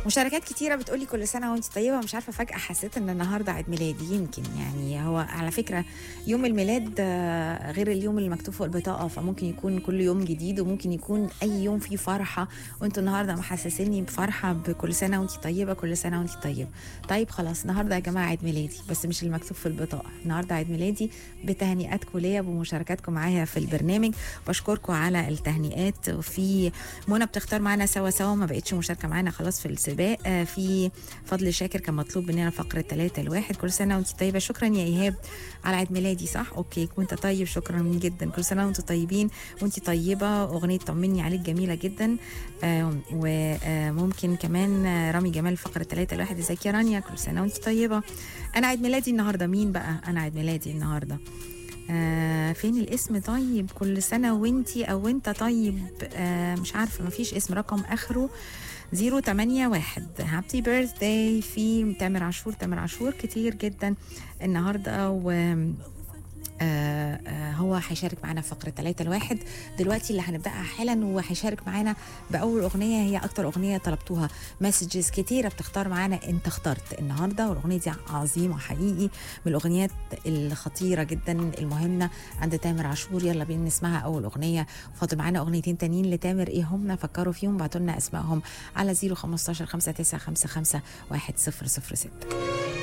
مشاركات كتيرة بتقولي كل سنة وانت طيبة مش عارفة فجأة حسيت ان النهاردة عيد ميلادي يمكن يعني هو على فكرة يوم الميلاد آه، غير اليوم اللي مكتوب فوق البطاقة فممكن يكون كل يوم جديد وممكن يكون أي يوم فيه فرحة وانتوا النهاردة محسسيني بفرحة بكل سنة وانت طيبة كل سنة وانت طيبة طيب خلاص النهاردة يا جماعة عيد ميلادي بس مش اللي مكتوب في البطاقة النهاردة عيد ميلادي بتهنئاتكم ليا بمشاركاتكم معايا في البرنامج بشكركم على التهنئات وفي منى بتختار معانا سوا سوا ما بقتش مشاركة معانا خلاص في السباق آه، في فضل شاكر كان مطلوب مننا فقرة ثلاثة الواحد كل سنة وانت طيبة شكرا يا إيهاب على عيد ميلادي صح اوكي وانت طيب شكرا جدا كل سنة وانتم طيبين وانت طيبة أغنية طمني عليك جميلة جدا آه، وممكن كمان آه، رامي جمال فقرة ثلاثة الواحد ازيك يا رانيا كل سنة وانت طيبة أنا عيد ميلادي النهاردة مين بقى أنا عيد ميلادي النهاردة آه فين الاسم طيب كل سنة وانتي أو انت طيب آه مش عارفة مفيش اسم رقم آخره 081 هابي بيرثداي في تامر عاشور تامر عاشور كتير جدا النهارده و آه آه هو هيشارك معانا في فقرة ثلاثة الواحد دلوقتي اللي هنبدأها حالا وهيشارك معانا بأول أغنية هي أكتر أغنية طلبتوها مسجز كتيرة بتختار معانا أنت اخترت النهاردة والأغنية دي عظيمة حقيقي من الأغنيات الخطيرة جدا المهمة عند تامر عاشور يلا بينا نسمعها أول أغنية فاضل معانا أغنيتين تانيين لتامر إيه هم فكروا فيهم بعتوا لنا أسمائهم على 015 5955 1006